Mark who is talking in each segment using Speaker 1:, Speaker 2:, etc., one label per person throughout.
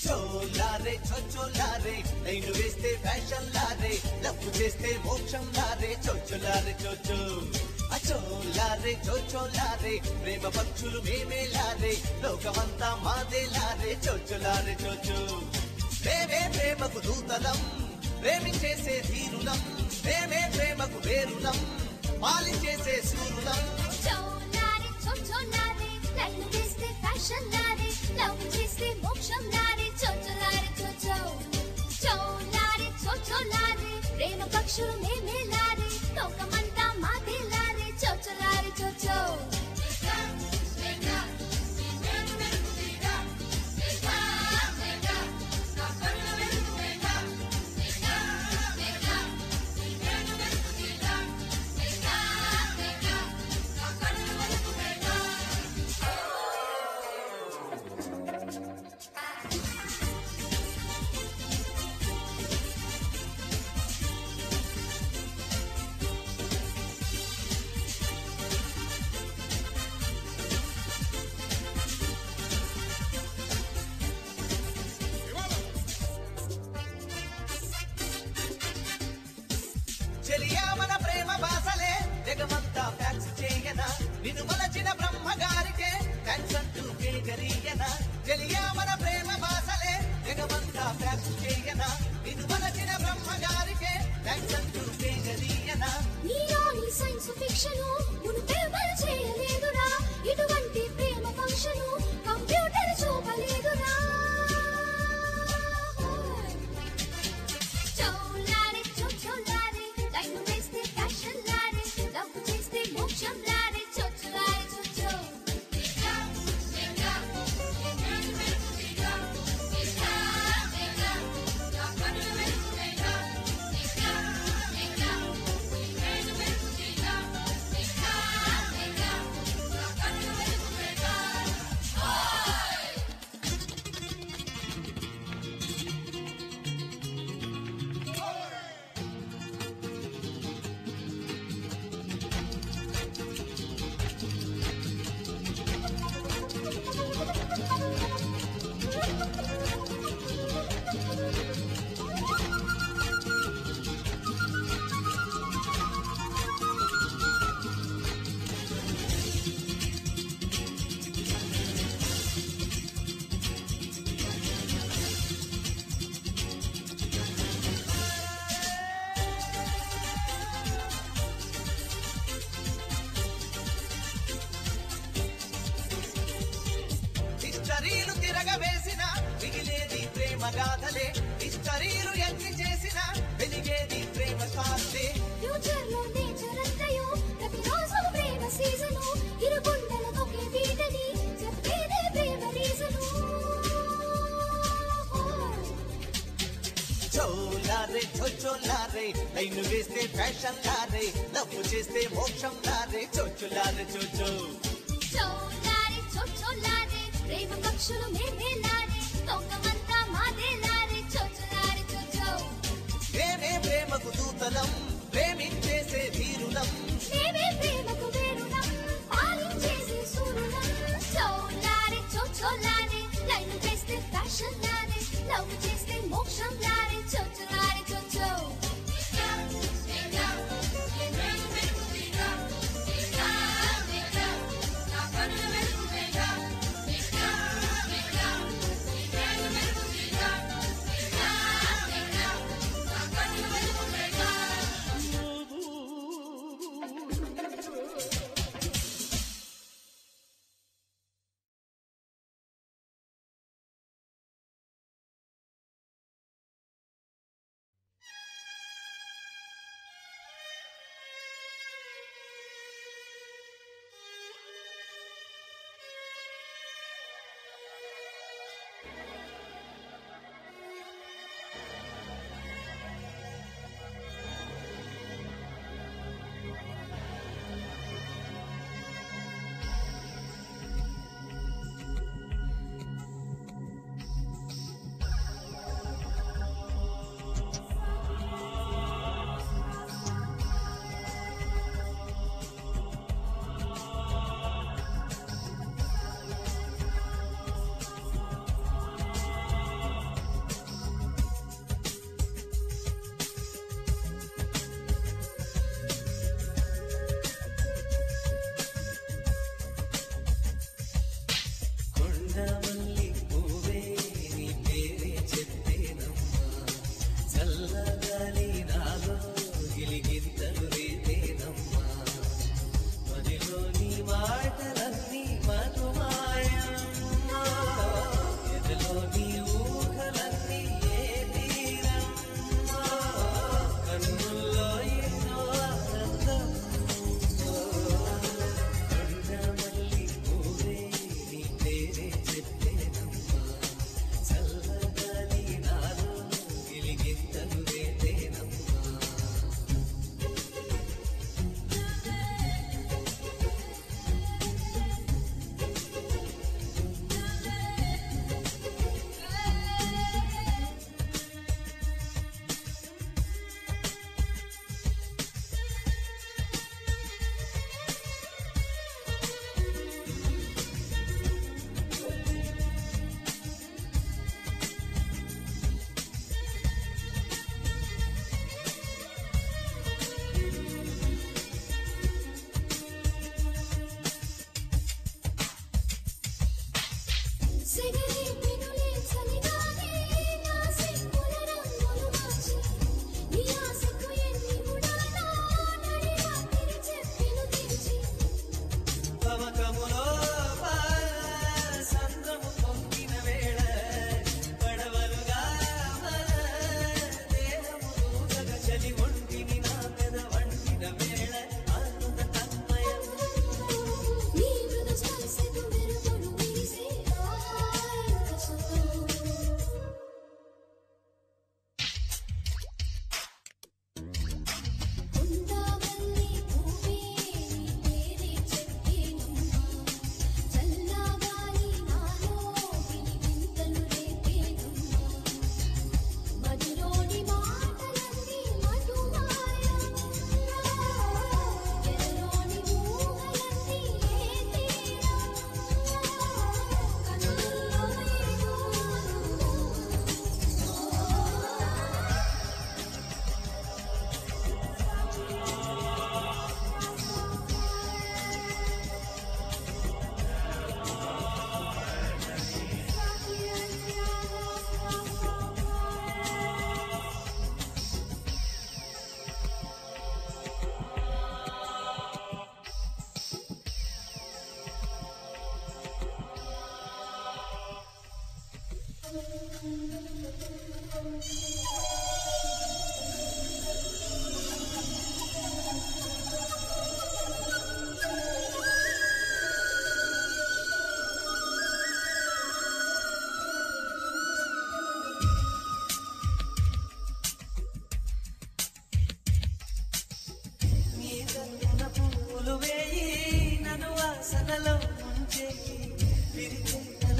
Speaker 1: చోలారే చొచ్చోలారే లైన్ వేస్తే ఫ్యాషన్ లారే లప్పు చేస్తే మోక్షం లారే చొచ్చోలారే చొచ్చో అచోలారే చొచ్చోలారే ప్రేమ పక్షులు మేమే లారే లోకమంతా మాదే లారే చొచ్చోలారే చొచ్చో ప్రేమే ప్రేమకు దూతలం ప్రేమించేసే ధీరులం ప్రేమే ప్రేమకు వేరులం పాలించేసే సూరులం
Speaker 2: చోలారే చోచోలారే లైన్ వేస్తే ఫ్యాషన్ లారే లవ్ చేస్తే మోక్షం లారే చోచోలారే చోచో చోలారే చోచోలారే ప్రేమ పక్షులు మేమే లారే లోకమంతా మాదే లారే చోచోలారే చోచో
Speaker 1: చెలియా మన ప్రేమ బాసలే జగమంతా ఫ్యాక్స్ చేయనా నిన్ను మలచిన బ్రహ్మగారికే థ్యాంక్స్ అంటూ కేకరియనా చెలియా మన ప్రేమ బాసలే జగమంతా ఫ్యాక్స్ చేయనా నిన్ను మలచిన బ్రహ్మగారికే థ్యాంక్స్ అంటూ కేకరియనా
Speaker 2: నీలోని సైన్స్ ఫిక్షన్ మునుపెవ్వరు చేయలేదురా ఇటువంటి ప్రేమ ఫంక్షన్ కంప్యూటర్ చూపలేదురా చౌలారే చోచోలారే లైన్ వేస్తే ఫ్యాషన్ లారే లవ్ చేస్తే మోక్షం లారే చోచోలారే చోచో
Speaker 1: హిస్టరీలు తిరగవేసిన మిగిలేది ప్రేమ గాథలే హిస్టరీలు ఎన్ని చేసిన వెలిగేది ప్రేమ శాస్త్రే
Speaker 2: ఫ్యూచర్ లో నేచర్ అంతయో ప్రతిరోజు ప్రేమ సీజను ఇరు గుండెలకు ఒకే బీటని చెప్పేదే ప్రేమ రీజను
Speaker 1: చోలారే చొచ్చోలారే లైన్ వేస్తే ఫ్యాషన్ లారే లవ్ చేస్తే మోక్షం లారే చొచ్చులారే చొచ్చో
Speaker 2: చోలారే చోచోలారే ప్రేమ పక్షులు మేమే లారే లోకమంతా మాదే లారే చోచోలారే చోచో
Speaker 1: ప్రేమే ప్రేమకు దూతలం ప్రేమించేసే ధీరులం
Speaker 2: మేమే ప్రేమకు వేరులం పాలించేసి సూరులం చోలారే చోచోలారే లైన్ వేస్తే ఫ్యాషన్ లారే లవ్ చేస్తే మోక్షం లారే చోచోలారే చోచో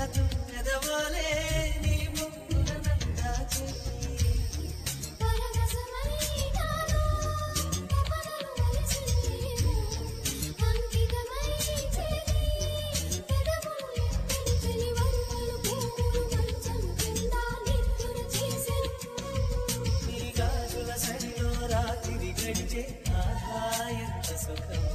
Speaker 1: తుమ్మెదవోలే నీ ముక్కున నందాచి
Speaker 2: పరవశమైనాను తపనలు వలసిలేవు అంకితమై చేరి పెదవులు ఎత్తని చెలివరువలు పువ్వులు మంచం కింద నిద్దుర చేసెను
Speaker 1: నీ గాజుల సడిలో రాత్రి గడిచే ఆహా ఎంత సుఖమో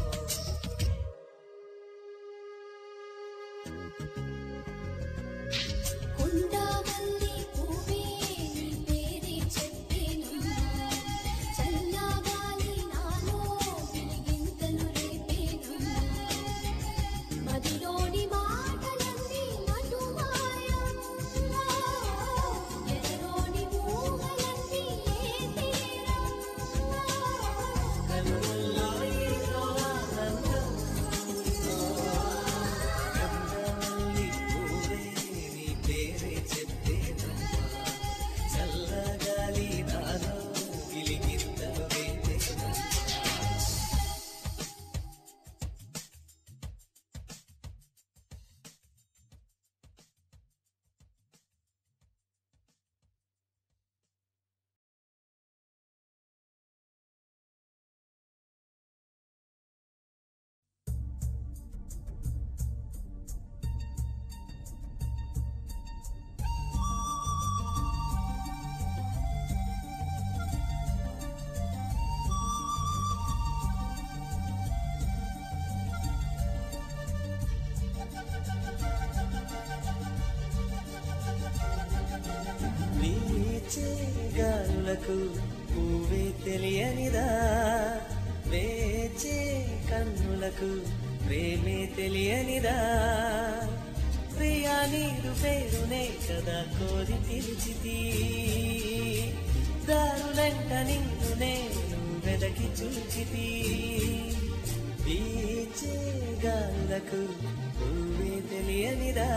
Speaker 2: కుండావల్లి పువ్వే నీ పేరే చెప్పేనమ్మా చల్లగాలి నాలో వెలిగింతలు రేపేనమ్మా మదిలోని మాటలన్నీ మధుమాయమ్మా ఎదలోని ఊహలన్నీ ఏతేరమ్మా
Speaker 1: కనుల్లో ఏదో ఆనందం గంధమల్లి పువ్వే నీ పేరే చెప్పేనమ్మా చల్లగాలి నాలో గిలిగింతలు వేపేనమ్మా వీచే గాలులకు పువ్వే తెలియనిదా వేచే కన్నులకు ప్రేమే తెలియనిదా ప్రియా నీరు పేరునే కదా కోరి పిలిచితి దారులంట నిన్ను నేను వెదకి చూచితి వీచే గాలులకు పువ్వే తెలియనిదా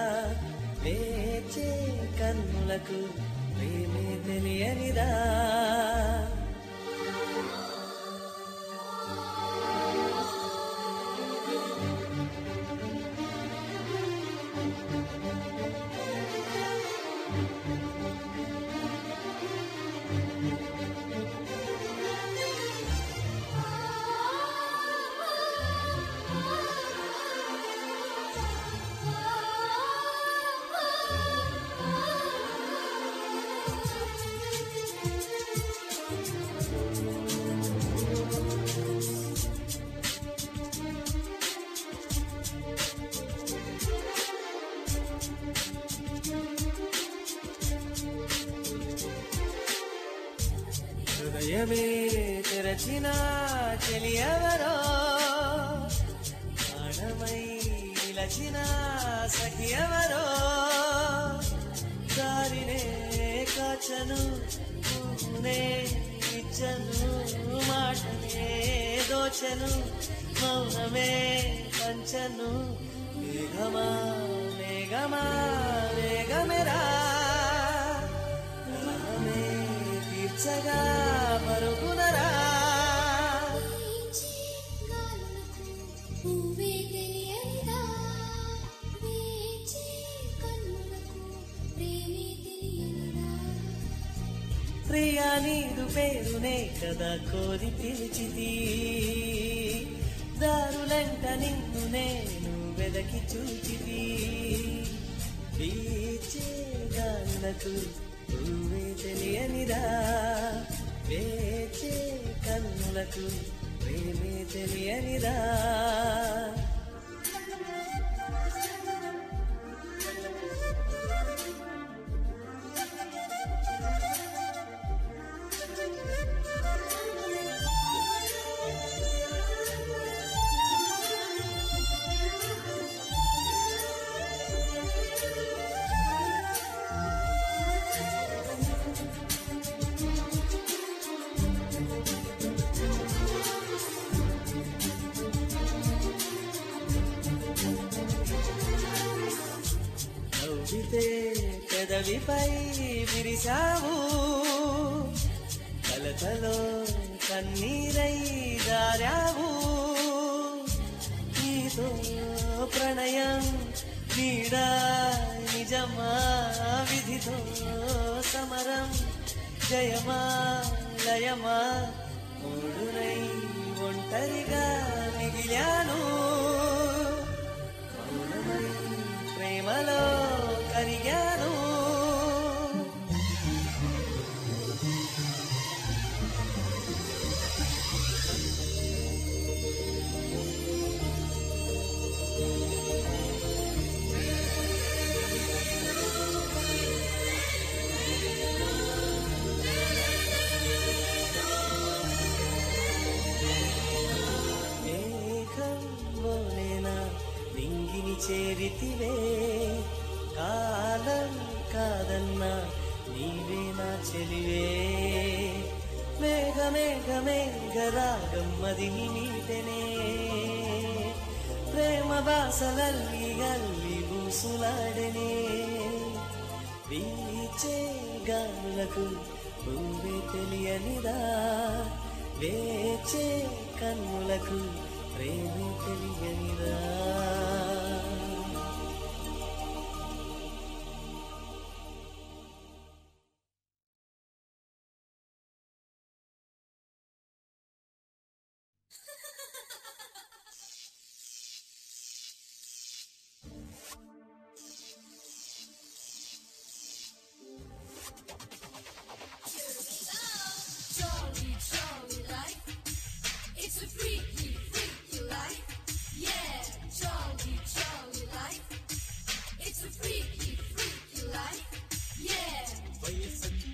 Speaker 1: వేచే కన్నులకు ప్రేమే తెలియనిదా హృదయమే తెరచిన చెలియవరో ప్రాణమై నిలచిన సఖియవరో దారినే కాచను పువ్వునే ఇచ్చను మాటనే దోచను మౌనమే పంచను మేఘమా మేఘమా మేఘమెరా దాహమే తీర్చగా పరుగునరా
Speaker 2: వీచే గాలులకు పువ్వే తెలియనిదా వీచే కన్నులకు ప్రేమే తెలియనిదా
Speaker 1: ప్రియా నీదు పేరునే కదా కోరి పిలిచితి దారులంట నిన్ను నేను వెదకి చూచితి వీచే గాలులకు పువ్వే తెలియనిదా వేచే కన్నులకు ప్రేమే తెలియనిదా నవ్వితే పెదవిపై విరిశావు కలతలో కన్నీరై జారావు నీతో ప్రణయం
Speaker 3: నీడా నిజమా విధితో సమరం జయమా లయమా మూడునై ఒంటరిగా మిగిలాను మౌనమై ప్రేమలో కరిగాను మేఘంలోనేనా నింగిని చేరితివే కాలం కాదన్నా నీవే నా చెలివే మేఘ మేఘ మేఘ రాగం మదిని నీటనే ప్రేమ బాసలల్లి అల్లి బూసులాడనే వీచే గానులకు నువ్వే తెలియనిదా వేచే కన్నులకు ప్రేమే తెలియనిదా
Speaker 2: Jolly, jolly life. It's a freaky, freaky life. Yeah, jolly, jolly life. It's a freaky, freaky life. Yeah.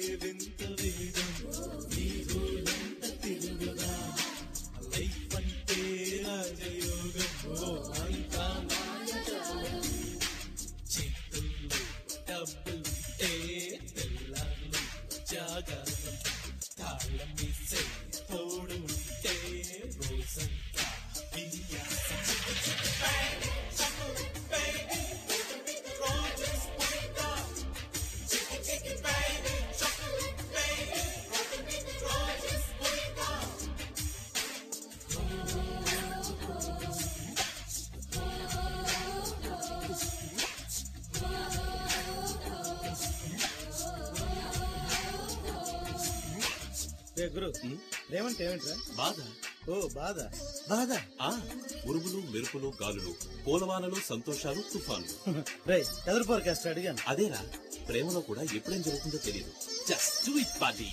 Speaker 4: రే గురు రేవంటే ఏమిట్రా
Speaker 5: బాధ
Speaker 4: ఓ బాధ బాధ
Speaker 5: ఆ ఉరుములు మెరుపులు గాలులు పూలవానలు సంతోషాలు తుఫాన్లు
Speaker 4: రే ఎదురు ఫోర్కాస్ట్ అడిగాను
Speaker 5: అదేరా ప్రేమలో కూడా ఎప్పుడేం జరుగుతుందో తెలియదు జస్ట్ డూ ఇట్ పార్టీ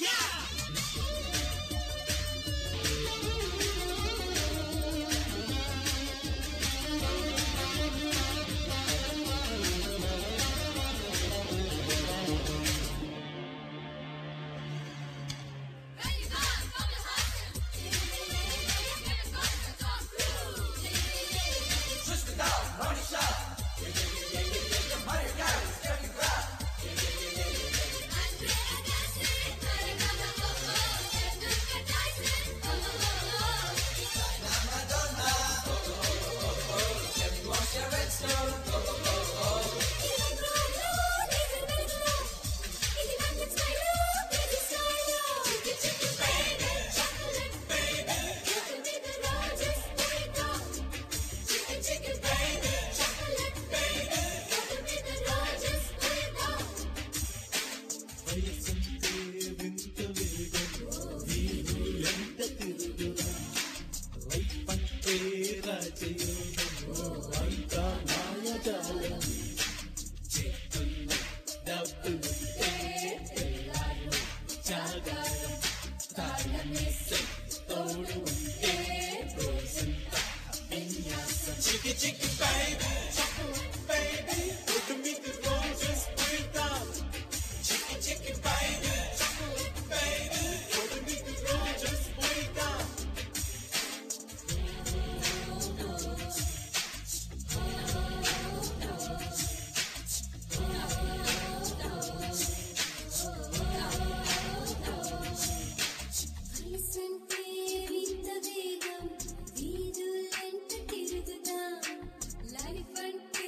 Speaker 2: వయసంటే వింత వేగం వీధులెంట తిరుగుదాం లైఫ్ అంటే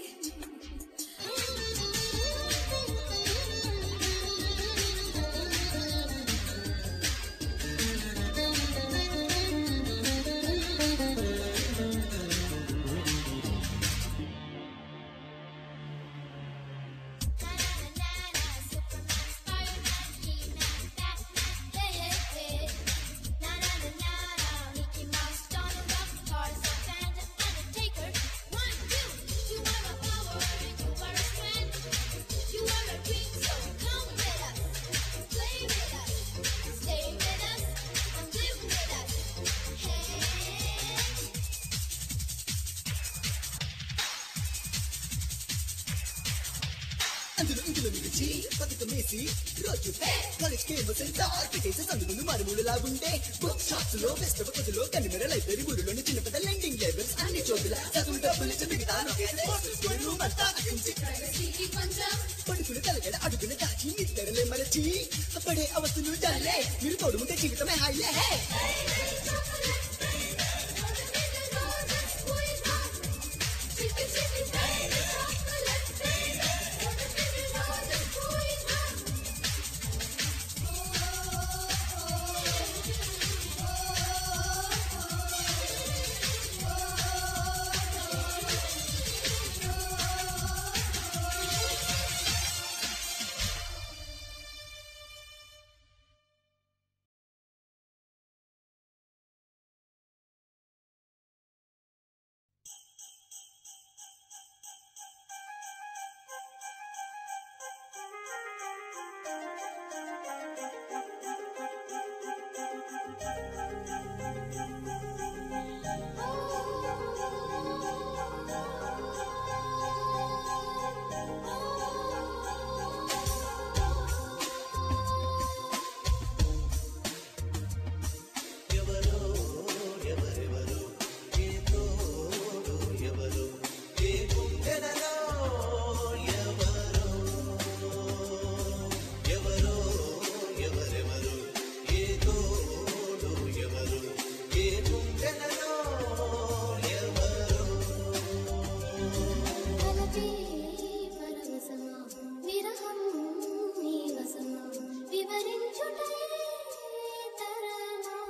Speaker 6: అందులో ఇందులో నిలిచి పథకం వేసి రోజు కాలేజ్ కేంద్ర సెంటర్ పెట్టేసి సందులు మరుమూలలా ఉండే బుక్ షాప్స్ లో బెస్ట్ కొద్దిలో కనిమెర లైబ్రరీ ఊరిలోని చిన్న పెద్ద లెండింగ్ లెవెల్స్ అన్ని చోట్ల చదువు డబ్బులు ఇచ్చి మిగతా రూమ్ అంతా అక్కడి
Speaker 2: సిటీ పంజాబ్
Speaker 6: పడుకుని తలగడ అడుగున దాచి నిద్రలే మరచి పడే అవస్థలు జాలే మీరు తోడుంటే జీవితమే హాయిలే
Speaker 3: ఎవరో ఎవరెవరు ఏ తోడు ఎవరు ఏ గుండెలలో ఎవరో ఎవరో ఎవరెవరు ఏ తోడు ఎవరు ఏ గుండెలలో ఎవరో
Speaker 2: తలపే పరవశమా విరహం నీరసమా వివరించుటే తరమా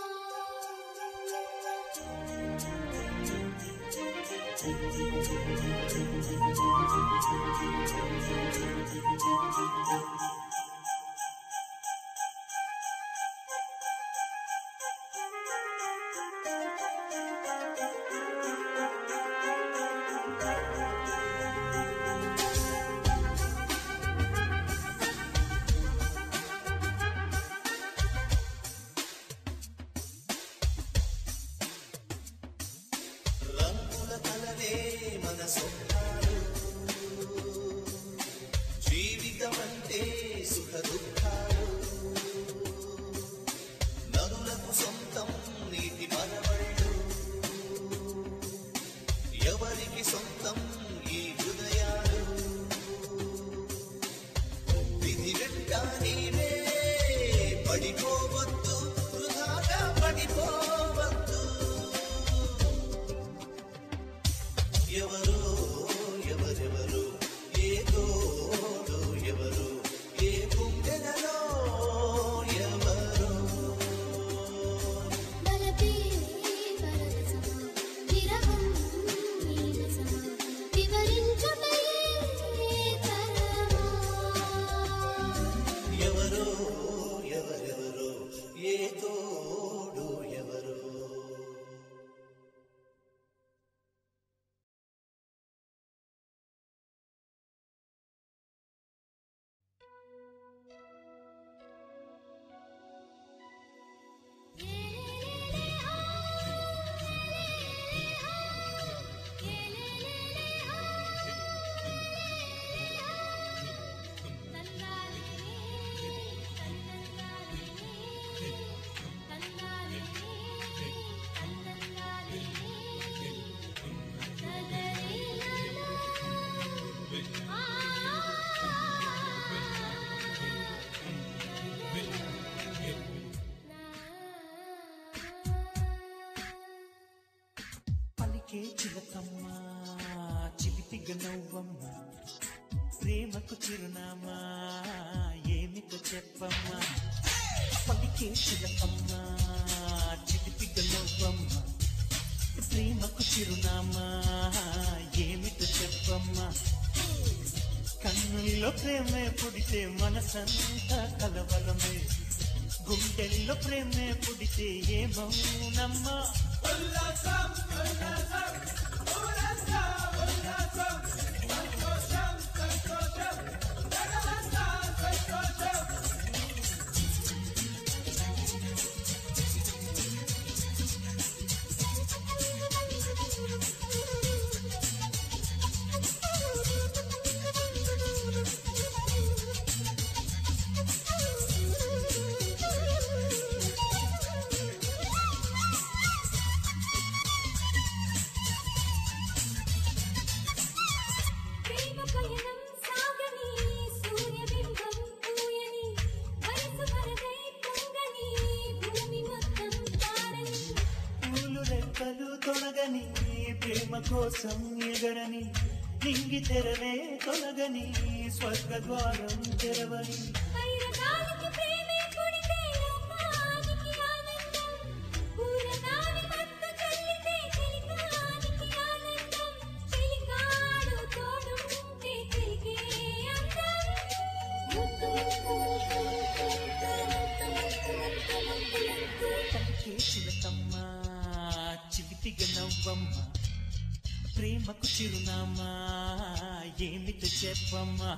Speaker 3: రంగుల కలలే మన సొంతాలు జీవితం అంటే సుఖ దుఃఖాలు నదులకు సొంతం నీటి మనవళ్ళు ఎవరికి సొంతం ఈ హృదయాలు విధి వెంట నీవే పడిపోవద్దు వృధాగా పడిపోవద్దు ఎవరు ఎవరెవరు ఏ తోడు ఎవరు ఏ గుండెలలో ఎవరు
Speaker 2: తలపే పరవశమా విరహం నీరసమా వివరించుటే తరమా
Speaker 3: ఎవరు ఎవరెవరు ఏ తోడు ఎవరు
Speaker 7: పలికే చిలకమ్మ చిలిపిగ నవ్వమ్మ ప్రేమకు చిరునామా ఏమిటో చెప్పమ్మా పలికే చిలకమ్మ చిలిపిగ నవ్వమ్మ ప్రేమకు చిరునామా ఏమిటో చెప్పమ్మా కన్నుల్లో ప్రేమే పుడితే మనసంతా కలవలమే గుండెల్లో ప్రేమే పుడితే ఏమౌనమ్మా
Speaker 2: Thank you.
Speaker 7: కోసం ఎగరని నింగి తెరలే తొలగని స్వర్గద్వారం తెరవని
Speaker 2: వైరగాలికి ప్రేమే పుడితే లోకానికి ఆనందం పూరగాలి మత్తు చెల్లితే చెలికానికి ఆనందం చెలికాడు తోడుంటే చెలికే
Speaker 7: పలికే చిలకమ్మ చిలిపిగ నవ్వమ్మ ప్రేమకు చిరునామా ఏమిటి చెప్పమ్మా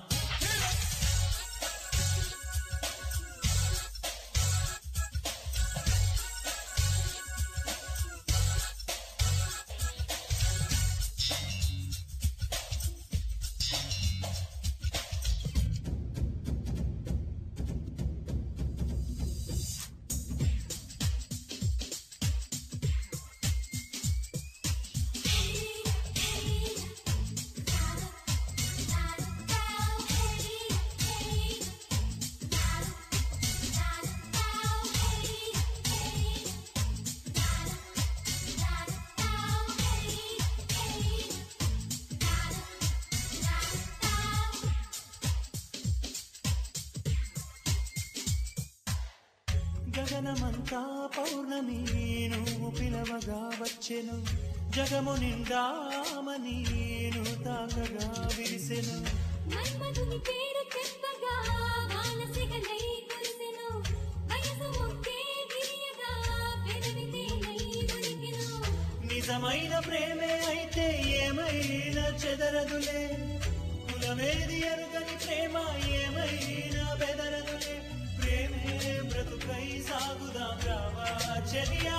Speaker 7: గగనమంతా పౌర్ణమి నువ్వు పిలవగా వచ్చెను జగము నిండామని నువ్వు తాకగా విరిసెను
Speaker 2: మన్మధుని పేరు చెప్పగా మానసికలై కురిసెను వయసు మొక్కే విరియగా పెదవితే నై దొరికెను
Speaker 7: నిజమైన ప్రేమే అయితే ఏమైనా చెదరదులే కులమేది ఎరుగని ప్రేమ ఏమైనా బెదరదులే ప్రేమే బ్రతుకై సాగుదాం రావా చెలియా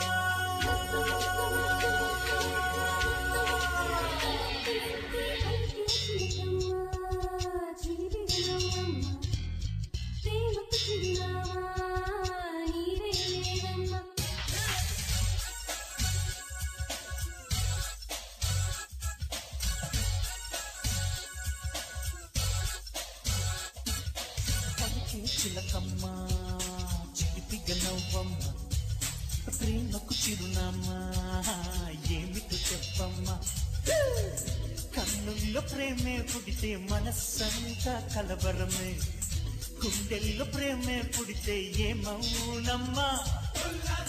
Speaker 2: ప్రేమకు చిరునామా నీవే లేవమ్మా
Speaker 7: పలికే చిలకమ్మ చిలిపిగ నవ్వమ్మ ప్రేమకు చిరునామా ఏమిటి చెప్పమ్మా కన్నుల్లో ప్రేమే పుడితే మనస్సంతా కలవరమే గుండెల్లో ప్రేమే పుడితే ఏ మౌనమ్మా
Speaker 1: ఉల్లాల